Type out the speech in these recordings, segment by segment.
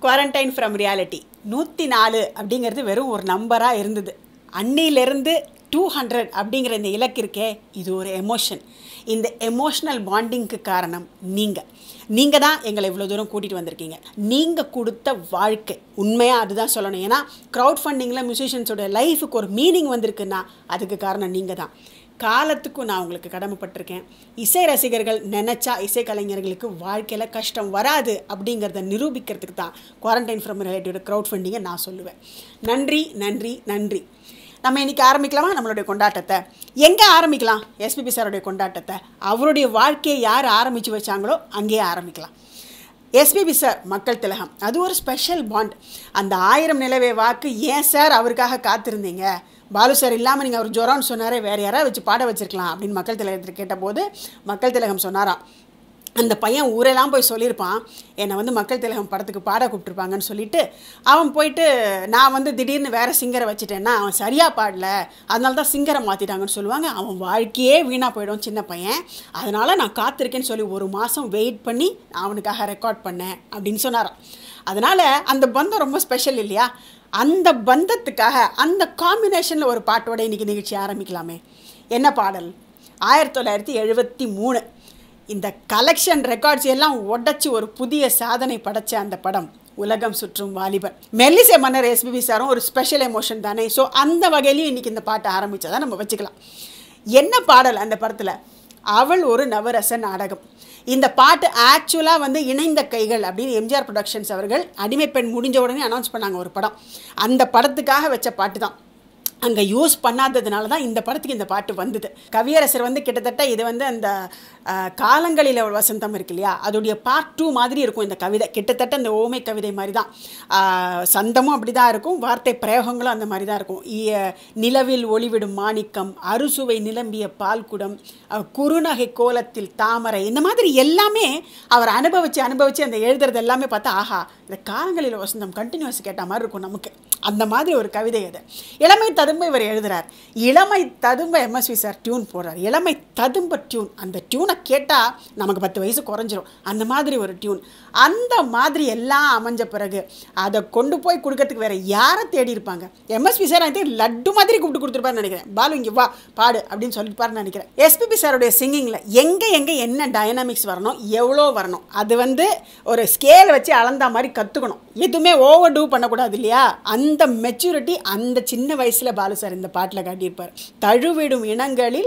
Quarantine from reality நூற்றி நாலு அப்படிங்கிறது வெறும் ஒரு நம்பராக இருந்தது அன்னியிலேருந்து டூ ஹண்ட்ரட் அப்படிங்கிற இந்த இலக்கு இருக்கே இது ஒரு எமோஷன் இந்த எமோஷ்னல் பாண்டிங்க்கு காரணம் நீங்கள் நீங்கள் தான் எங்களை இவ்வளோ தூரம் கூட்டிகிட்டு வந்திருக்கீங்க நீங்கள் கொடுத்த வாழ்க்கை உண்மையாக அதுதான் சொல்லணும் ஏன்னா க்ரௌட் ஃபண்டிங்கில் மியூசிஷியன்ஸோட லைஃபுக்கு ஒரு மீனிங் வந்திருக்குன்னா அதுக்கு காரணம் நீங்கள் தான் காலத்துக்கும் நான் உங்களுக்கு கடமைப்பட்டிருக்கேன் இசை ரசிகர்கள் நினச்சா இசைக்கலைஞர்களுக்கு வாழ்க்கையில் கஷ்டம் வராது அப்படிங்கிறத நிரூபிக்கிறதுக்கு தான் குவாரண்டைன் ஃப்ரம் ரிலேட்டிவ் க்ரௌட் ஃபண்டிங்கை நான் சொல்லுவேன் நன்றி நன்றி நன்றி நம்ம இன்றைக்கி ஆரம்பிக்கலாமா நம்மளுடைய கொண்டாட்டத்தை எங்கே ஆரம்பிக்கலாம் எஸ்பிபி சாருடைய கொண்டாட்டத்தை அவருடைய வாழ்க்கையை யார் ஆரம்பித்து வச்சாங்களோ அங்கேயே ஆரம்பிக்கலாம் எஸ்பிபி சார் மக்கள் திலகம் அது ஒரு ஸ்பெஷல் பாண்ட் அந்த ஆயிரம் நிலவே வாக்கு ஏன் சார் அவருக்காக காத்திருந்தீங்க பாலு சார் இல்லாமல் நீங்கள் அவர் ஜுரம்னு சொன்னாரே வேறு யாராவது வச்சு பாட வச்சிருக்கலாம் அப்படின்னு மக்கள் திலகத்தில் கேட்டபோது மக்கள் திலகம் சொன்னாராம் அந்த பையன் ஊரெல்லாம் போய் சொல்லியிருப்பான் என்னை வந்து மக்கள் திலகம் படத்துக்கு பாட கூப்பிட்ருப்பாங்கன்னு சொல்லிட்டு அவன் போயிட்டு நான் வந்து திடீர்னு வேறு சிங்கரை வச்சுட்டேன்னா அவன் சரியாக பாடல அதனால தான் சிங்கரை மாற்றிட்டாங்கன்னு சொல்லுவாங்க அவன் வாழ்க்கையே வீணாக போயிடும் சின்ன பையன் அதனால் நான் காத்திருக்கேன்னு சொல்லி ஒரு மாதம் வெயிட் பண்ணி அவனுக்காக ரெக்கார்ட் பண்ணேன் அப்படின்னு சொன்னாராம் அதனால் அந்த பந்தம் ரொம்ப ஸ்பெஷல் இல்லையா அந்த பந்தத்துக்காக அந்த காம்பினேஷனில் ஒரு பாட்டோட இன்றைக்கி நிகழ்ச்சி ஆரம்பிக்கலாமே என்ன பாடல் ஆயிரத்தி தொள்ளாயிரத்தி எழுபத்தி மூணு இந்த கலெக்ஷன் ரெக்கார்ட்ஸ் எல்லாம் உடச்சி ஒரு புதிய சாதனை படைச்ச அந்த படம் உலகம் சுற்றும் வாலிபன் மெல்லிசை மன்னர் எஸ்பிபி சாரும் ஒரு ஸ்பெஷல் எமோஷன் தானே ஸோ அந்த வகையிலையும் இன்றைக்கி இந்த பாட்டை ஆரம்பித்ததை நம்ம வச்சுக்கலாம் என்ன பாடல் அந்த படத்தில் அவள் ஒரு நவரச நாடகம் இந்த பாட்டு ஆக்சுவலாக வந்து இணைந்த கைகள் அப்படின்னு எம்ஜிஆர் ப்ரொடக்ஷன்ஸ் அவர்கள் அடிமைப்பெண் முடிஞ்ச உடனே அனௌன்ஸ் பண்ணாங்க ஒரு படம் அந்த படத்துக்காக வச்ச பாட்டு தான் அங்கே யூஸ் பண்ணாததுனால தான் இந்த படத்துக்கு இந்த பாட்டு வந்தது கவியரசர் வந்து கிட்டத்தட்ட இது வந்து அந்த காலங்களில் ஒரு வசந்தம் இருக்கு இல்லையா அதோடைய பார்ட் டூ மாதிரி இருக்கும் இந்த கவிதை கிட்டத்தட்ட இந்த ஓமை கவிதை மாதிரி தான் சந்தமும் அப்படி தான் இருக்கும் வார்த்தை பிரயோகங்களும் அந்த மாதிரி தான் இருக்கும் நிலவில் ஒளிவிடும் மாணிக்கம் அறுசுவை நிலம்பிய பால்குடம் குறுநகை கோலத்தில் தாமரை இந்த மாதிரி எல்லாமே அவர் அனுபவித்து அனுபவித்து அந்த எழுதுறது எல்லாமே பார்த்தா ஆஹா இந்த காலங்களில் வசந்தம் கண்டினியூஸ் கேட்ட மாதிரி இருக்கும் நமக்கு அந்த மாதிரி ஒரு கவிதை அது இளமை ததும்ப இவர் எழுதுறார் இளமை ததும்ப எம்எஸ்வி சார் டியூன் போடுறார் இளமை ததும்ப டியூன் அந்த டியூனை கேட்டால் நமக்கு பத்து வயசு குறைஞ்சிரும் அந்த மாதிரி ஒரு டியூன் அந்த மாதிரி எல்லாம் அமைஞ்ச பிறகு அதை கொண்டு போய் கொடுக்கறதுக்கு வேற யாரை தேடி இருப்பாங்க MSP sir I think laddu மாதிரி கூப்பிட்டு கொடுத்துருப்பாருன்னு நினைக்கிறேன் பாலு இங்கே வா பாடு அப்படின்னு சொல்லிப்பாருன்னு நினைக்கிறேன் எஸ்பிபி சாருடைய சிங்கிங்கில் எங்கே எங்கே என்ன டைனாமிக்ஸ் வரணும் எவ்வளோ வரணும் அது வந்து ஒரு ஸ்கேல் வச்சு அளந்தா மாதிரி கற்றுக்கணும் எதுவுமே ஓவர் டூ பண்ணக்கூடாது இல்லையா அந்த மெச்சூரிட்டி அந்த சின்ன வயசில் பாலு சார் இந்த பாட்டில் காட்டியிருப்பார் தழுவிடும் இனங்களில்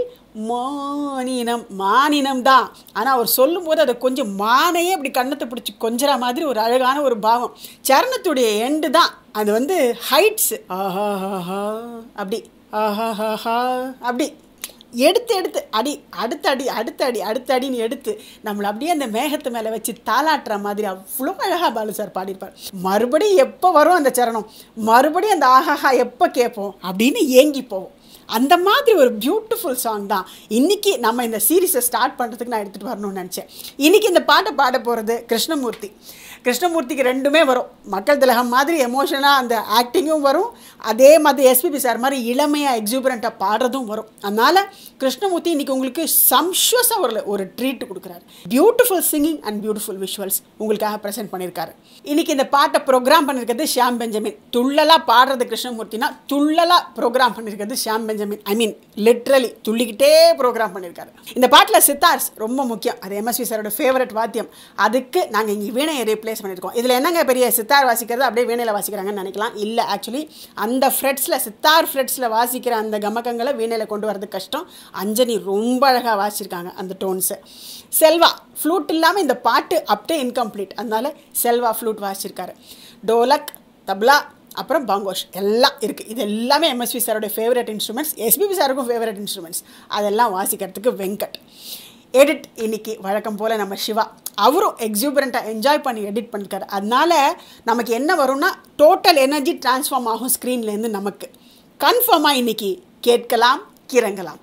மானினம் மானினம் தான் ஆனால் அவர் சொல்லும்போது அதை கொஞ்சம் மானையே அப்படி கண்ணத்தை பிடிச்சி கொஞ்சற மாதிரி ஒரு அழகான ஒரு பாவம் சரணத்துடைய எண்டு தான் அது வந்து ஹைட்ஸ் ஆஹாஹாஹா அப்படி ஆஹாஹாஹா அப்படி எடுத்து எடுத்து அடி அடுத்த அடி அடுத்த அடி அடுத்த அடின்னு எடுத்து நம்மளை அப்படியே அந்த மேகத்து மேலே வச்சு தாளாட்டுற மாதிரி அவ்வளோ அழகாக பாலு சார் பாடியிருப்பார் மறுபடியும் எப்போ வரும் அந்த சரணம் மறுபடியும் அந்த ஆஹாஹா எப்போ கேட்போம் அப்படின்னு ஏங்கி போவோம் அந்த மாதிரி ஒரு பியூட்டிஃபுல் சாங் தான் இன்றைக்கி நம்ம இந்த சீரீஸை ஸ்டார்ட் பண்ணுறதுக்கு நான் எடுத்துகிட்டு வரணும்னு நினச்சேன் இன்றைக்கி இந்த பாட்டை பாட போகிறது கிருஷ்ணமூர்த்தி கிருஷ்ணமூர்த்திக்கு ரெண்டுமே வரும் மக்கள் திலகம் மாதிரி எமோஷனாக அந்த ஆக்டிங்கும் வரும் அதே மாதிரி எஸ்பிபி சார் மாதிரி இளமையாக எக்ஸூபரண்ட்டாக பாடுறதும் வரும் அதனால் கிருஷ்ணமூர்த்தி இன்றைக்கி உங்களுக்கு சம்ஷுவஸாக ஒரு ஒரு ட்ரீட் கொடுக்குறாரு beautiful singing and beautiful visuals உங்களுக்காக ப்ரெசென்ட் பண்ணியிருக்காரு இன்றைக்கி இந்த பாட்டை ப்ரோக்ராம் பண்ணியிருக்கிறது ஷியாம் பெஞ்சமின் துள்ளலாக பாடுறது கிருஷ்ணமூர்த்தினா துள்ளலாக ப்ரோக்ராம் பண்ணியிருக்கிறது Shyam Benjamin I mean literally துள்ளிக்கிட்டே ப்ரோக்ராம் பண்ணியிருக்காரு இந்த பாட்டில் சித்தார்ஸ் ரொம்ப முக்கியம் அது எம்எஸ்வி சாரோட ஃபேவரட் வாத்தியம் அதுக்கு நாங்கள் இங்கே வீணையை ரீப்ளேஸ் பண்ணியிருக்கோம் இதில் என்னங்க பெரிய சித்தார் வாசிக்கிறது அப்படியே வீணையில் வாசிக்கிறாங்கன்னு நினைக்கலாம் இல்லை ஆக்சுவலி அந்த ஃப்ரெட்ஸில் சித்தார் ஃப்ரெட்ஸில் வாசிக்கிற அந்த கமக்கங்களை வீணையில் கொண்டு வரது கஷ்டம் அஞ்சனி ரொம்ப அழகாக வாசிச்சிருக்காங்க அந்த டோன்ஸை செல்வா ஃப்ளூட் இல்லாமல் இந்த பாட்டு அப்படியே இன்கம்ப்ளீட் அதனால செல்வா ஃப்ளூட் வாசிச்சிருக்காரு டோலக் தப்லா அப்புறம் பாங்கோஷ் எல்லாம் இருக்குது இது எல்லாமே எம்எஸ்வி சாரோட ஃபேவரட் இன்ஸ்ட்ருமெண்ட்ஸ் எஸ்பிபி சாருக்கும் ஃபேவரட் இன்ஸ்ட்ருமெண்ட்ஸ் அதெல்லாம் வாசிக்கிறதுக்கு வெங்கட் எடிட் இன்னைக்கு வழக்கம் போல் நம்ம சிவா அவரும் எக்ஸூபரண்ட்டாக என்ஜாய் பண்ணி எடிட் பண்ணியிருக்காரு அதனால நமக்கு என்ன வரும்னா டோட்டல் எனர்ஜி டிரான்ஸ்ஃபார்ம் ஆகும் ஸ்க்ரீன்லேருந்து நமக்கு கன்ஃபார்மாக இன்னைக்கு கேட்கலாம் கிறங்கலாம்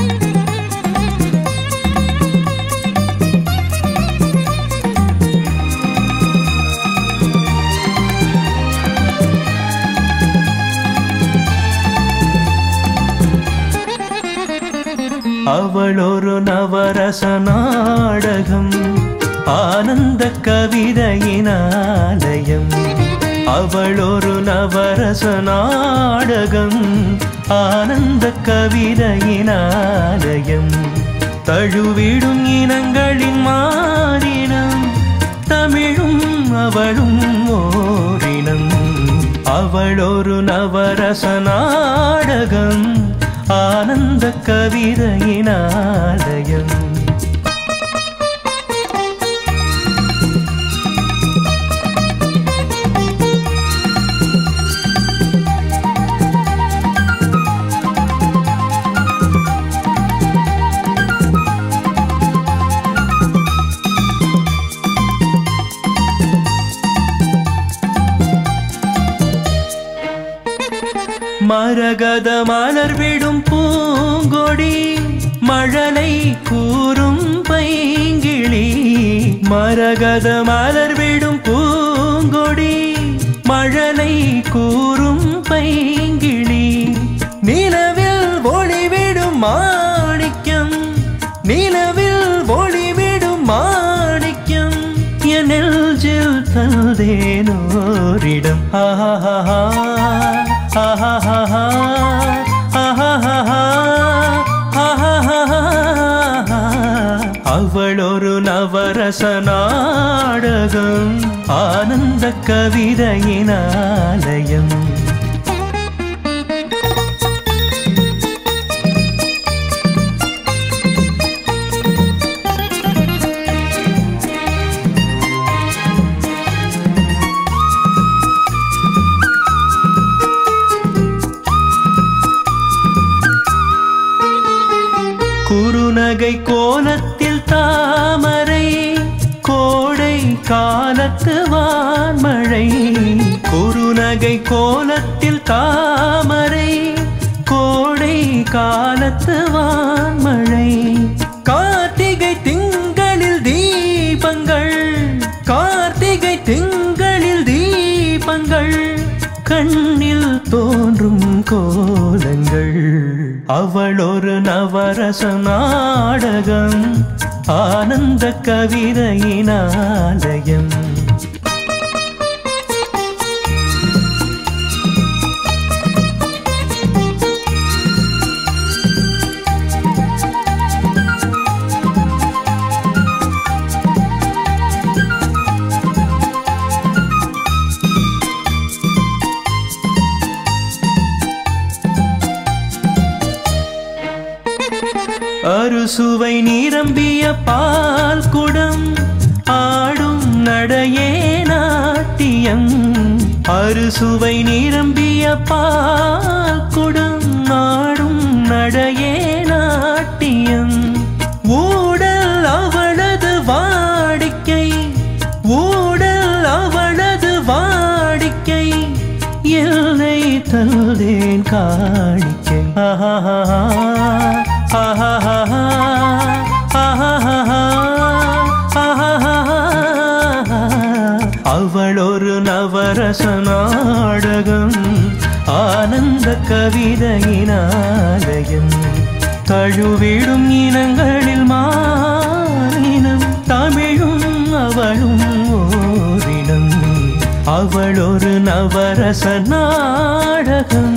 Thank you. அவள் ஒரு நவரச நாடகம் ஆனந்த கவிதையின் ஆலயம் அவள் ஒரு நவரச நாடகம் ஆனந்த கவிதையின் ஆலயம் தழுவிடும் இனங்களின் மாறினம் தமிழும் அவளும் ஓரினம் அவள் ஒரு நவரச நாடகம் ஆனந்த கவிதையின் ஆலயம் மரகத மலர் விடும் பூங்கொடி மழலை கூறும் பைங்கிளி மரகத மலர் விடும் பூங்கொடி மழலை கூறும் பைங்கிளி நிலவில் ஒளிவிடும் மாணிக்கம் நிலவில் ஒளிவிடும் மாணிக்கம் என் நெஞ்சில் தந்தேனோரிடம் ஆஹா ஆஹா அவள் ஒரு நவரச நாடகம் ஆனந்த கவிதையின் ஆலயம் குறுநகை கோலத்தில் தாமரை கோடை காலத்து வான்மழை குறுநகை கோலத்தில் தாமரை கோடை காலத்து வான்மழை கார்த்திகை திங்களில் தீபங்கள் கார்த்திகை திங்களில் தீபங்கள் கண்ணில் தோன்றும் கோலங்கள் அவள் ஒரு நவரச நாடகம் ஆனந்த கவிதையின் ஆலயம் அறுசுவை நிரம்பிய பால் குடம் ஆடும் நடையே நாட்டியம் அறுசுவை நிரம்பிய பால் குடம் ஆடும் நடையே நாட்டியம் ஊடல் அவளது வாடிக்கை ஊடல் அவளது வாடிக்கை எல்லை தந்தேன் காணிக்கை ஆஹா அவள் ஒரு நவரச நாடகம் ஆனந்த கவிதையின் ஆலயம் தழுவிடும் இனங்களில் மானினம் தமிழும் அவளும் ஓரினம் அவள் ஒரு நவரச நாடகம்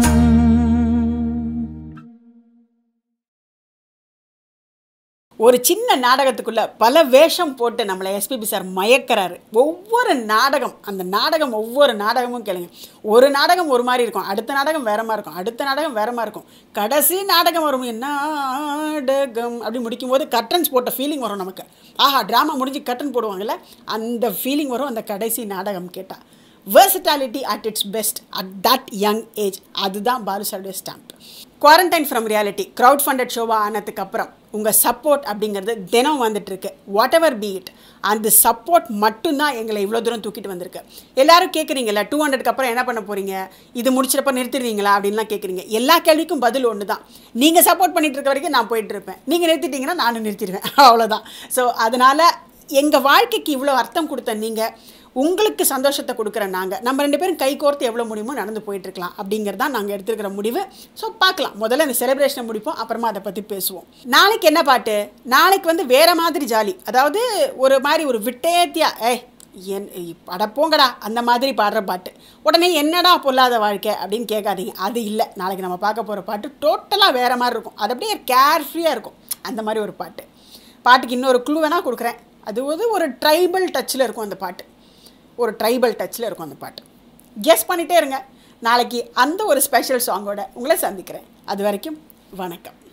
ஒரு சின்ன நாடகத்துக்குள்ள பல வேஷம் போட்டு நம்மளை எஸ்பிபி சார் மயக்கிறாரு ஒவ்வொரு நாடகம் அந்த நாடகம் ஒவ்வொரு நாடகமும் கேளுங்க ஒரு நாடகம் ஒரு மாதிரி இருக்கும் அடுத்த நாடகம் வேற மாதிரி இருக்கும் அடுத்த நாடகம் வேற மாதிரி இருக்கும் கடைசி நாடகம் வரும் என்ன நாடகம் அப்படி முடிக்கும் போது கர்டன்ஸ் போட்ட ஃபீலிங் வரும் நமக்கு ஆஹா ட்ராமா முடிஞ்சு கர்டன் போடுவாங்கல்ல அந்த ஃபீலிங் வரும் அந்த கடைசி நாடகம் கேட்டால் versatility at its best at that young age அதுதான் பாலு சாருடைய stamp quarantine from reality crowd funded ஷோவாக ஆனதுக்கு அப்புறம் உங்கள் சப்போர்ட் அப்படிங்கிறது தினம் வந்துட்டு இருக்கு வாட் எவர் பி இட் அந்த சப்போர்ட் மட்டும்தான் எங்களை இவ்வளோ தூரம் தூக்கிட்டு வந்திருக்கு எல்லாரும் கேட்குறீங்களா டூ ஹண்ட்ரட்க்கு அப்புறம் என்ன பண்ண போகிறீங்க இது முடிச்சிட்டப்ப நிறுத்திடுவீங்களா அப்படின்லாம் கேட்குறீங்க எல்லா கேள்விக்கும் பதில் ஒன்று தான் நீங்கள் சப்போர்ட் பண்ணிட்டு இருக்க வரைக்கும் நான் போயிட்டு இருப்பேன் நீங்கள் நிறுத்திட்டீங்கன்னா நானும் நிறுத்திடுவேன் அவ்வளோதான் ஸோ அதனால் எங்கள் வாழ்க்கைக்கு இவ்வளோ அர்த்தம் கொடுத்த நீங்கள் உங்களுக்கு சந்தோஷத்தை கொடுக்குற நாங்கள் நம்ம ரெண்டு பேரும் கை கோர்த்து எவ்வளோ முடியுமோ நடந்து போயிட்டுருக்கலாம் அப்படிங்கிறது தான் நாங்கள் எடுத்துருக்கிற முடிவு ஸோ பார்க்கலாம் முதல்ல இந்த செலிப்ரேஷனை முடிப்போம் அப்புறமா அதை பற்றி பேசுவோம் நாளைக்கு என்ன பாட்டு நாளைக்கு வந்து வேறு மாதிரி ஜாலி அதாவது ஒரு மாதிரி ஒரு விட்டேத்தியா ஏய் என் அட போங்கடா அந்த மாதிரி பாடுற பாட்டு உடனே என்னடா பொல்லாத வாழ்க்கை அப்படின்னு கேட்காதீங்க அது இல்லை நாளைக்கு நம்ம பார்க்க போகிற பாட்டு டோட்டலாக வேறு மாதிரி இருக்கும் அது அப்படியே கேர்ஃப்ரீயாக இருக்கும் அந்த மாதிரி ஒரு பாட்டு பாட்டுக்கு இன்னொரு க்ளூ வேணால் கொடுக்குறேன் அது வந்து ஒரு ட்ரைபல் டச்சில் இருக்கும் அந்த பாட்டு ஒரு ட்ரைபல் டச்சில் இருக்கும் அந்த பாட்டு கெஸ் பண்ணிகிட்டே இருங்க நாளைக்கு அந்த ஒரு ஸ்பெஷல் சாங்கோட உங்களை சந்திக்கிறேன் அது வரைக்கும் வணக்கம்